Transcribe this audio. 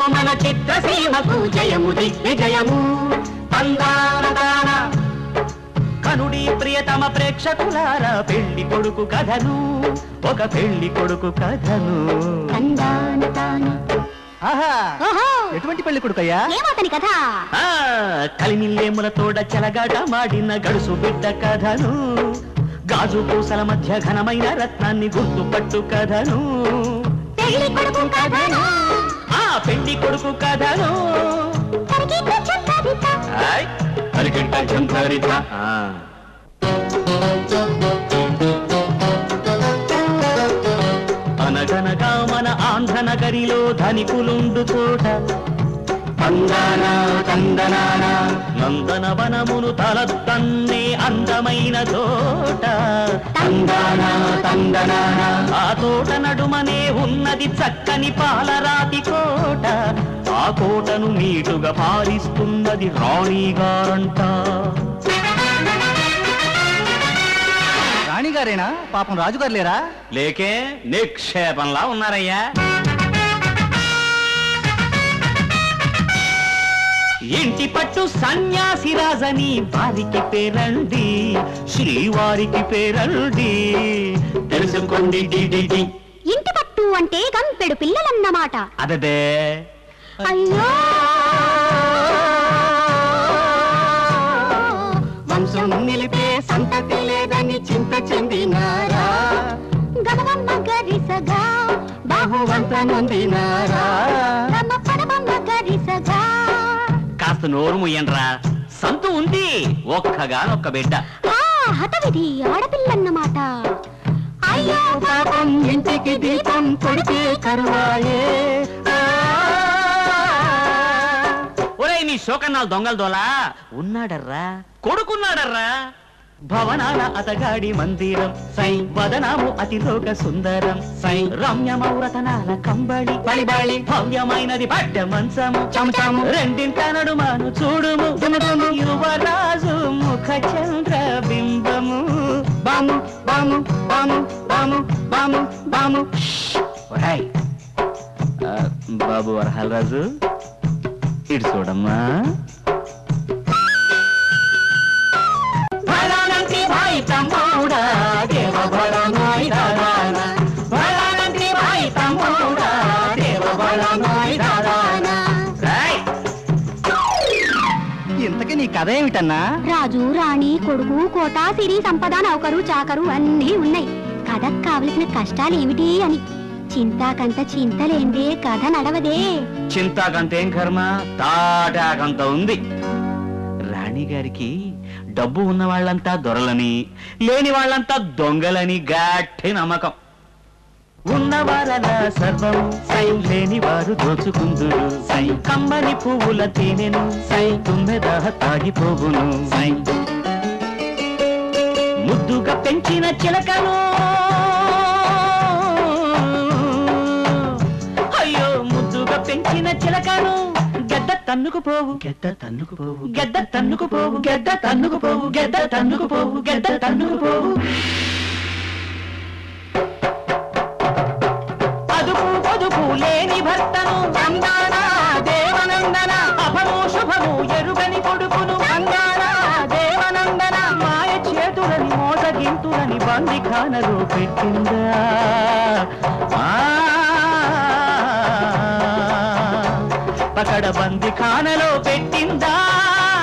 జయము మన చిత్రసీమకు జయము దిగ్విజయము తందాన కనుడి ప్రియతమ ప్రేక్షకులారా పెళ్లి కొడుకు కథను ఒక పెళ్లి కొడుకు కథను తందాన తాన ఆహా ఓహో ఎటువంటి పెళ్లి కొడుకయ్యా ఏమతని కథ ఆ కలిమిల్లేముల తోడ చెలగాట మాడిన గడుసు బిడ్డ కథను గాజు పూసల మధ్య ఘనమైన రత్నాన్ని గుర్తుపట్టు కథను పెళ్లి కొడుకు కథను ఆ పెళ్లి కొడుకు కథను తరిగిత చక్కదిత ఆయ్, అరిగంట జంభరిత. ఆ. అనగనగా మన ఆంధ్ర నగరిలో ధనికులుండు చోట తందన తందనాన నందన వనమును తలతన్నే అందమైన తోట తందన తందనాన ఆ తోట నడుమనే ఉన్నది చక్కని పాలరాతి కోట ఆ కోటను నీటుగా పాలిస్తున్నది రాణిగారంట రాణిగారేనా పాపం రాజుగారు లేరా లేకే నిక్షేపంలా ఉన్నారయ్యా ఇంటి పట్టు సన్యాసి రాజని వారికి పేరండి శ్రీవారికి పేరండి తెలుసుకోండి డిడిడి ఇంటి పట్టు అంటే గంపెడు పిల్లలన్నమాట అదదే అయ్యో వంశం నిలిపే సంతతి లేదని చింత చెందినారా గమగమ్మ గరిసగా బహువంత నొందినారా గమ పరమమ్మ గరిసగా కాస్త నోరు ముయ్యండ్రా సంతు ఉంది ఒక్కగానొక్క బిడ్డ ఆ హతవిధి ఆడపిల్లన్నమాట అయ్యో పాపం ఇంటికి దీపం కొడితే కరువాయే ఒరే నీ శోకన్నాలు దొంగల దోలా ఉన్నాడర్రా కొడుకున్నాడర్రా భవనాల అతగాడి మందిరం సై వదనాము అతిలోక సుందరం సై రమ్యమౌరతనాల కంబళి బళిబళి భవ్యమైనది పడ్డ మంచము చమచము రెండింట నడుమాను చూడుము దుముదుము యువరాజు ముఖ చంద్ర బింబము బాము బాము బాము బాము బాము బాము ఒరేయ్, ఆ, బాబు వరహాల రాజు ఇటు చూడమ్మా భళానంటి భాయ్ తమ్ముడా దేవ భళనాయ్ దాదాన భళానంటి భాయ్ తమ్ముడా దేవ భళనాయ్ దాదాన రేయ్ ఇంతకీ నీ కథ ఏమిటన్నా రాజు రాణి కొడుకు కోట సిరి సంపద నౌకరు చాకరు అన్నీ ఉన్నాయి కథకు కావలసిన కష్టాలు ఏమిటి అని చింతాకంత చింతలేందే కథ నడవదే చింతాకంతేం కర్మ తాటాకంత ఉంది రాణి గారికి డబ్బు ఉన్న వాళ్ళంతా దొరలని లేని వాళ్ళంతా దొంగలని గట్టి నమ్మకం ఉన్నవారలా సర్వం సై లేని వారు దోచుకుందురు సై కమ్మని పువ్వుల తేనెను సై తుమ్మెద తాగిపోవును సై ముద్దుగా పెంచిన చిలకను అయ్యో ముద్దుగా పెంచిన చిలకను గెద్ద తన్నుకు పోవు గెద్ద తన్నుకు పోవు గెద్ద తన్నుకు పోవు గెద్ద తన్నుకు పోవు గెద్ద తన్నుకు పోవు గెద్ద తన్నుకు పోవు అదుపు పొదుపు లేని భర్తను చందాన దేవనందన అభము శుభము ఎరుగని కొడుకును చందాన దేవనందన మాయ చేతులని మోసగింతులని బంది ఖానలో పెట్టిందా ఆ, పకడ బంది ఖానలో పెట్టిందా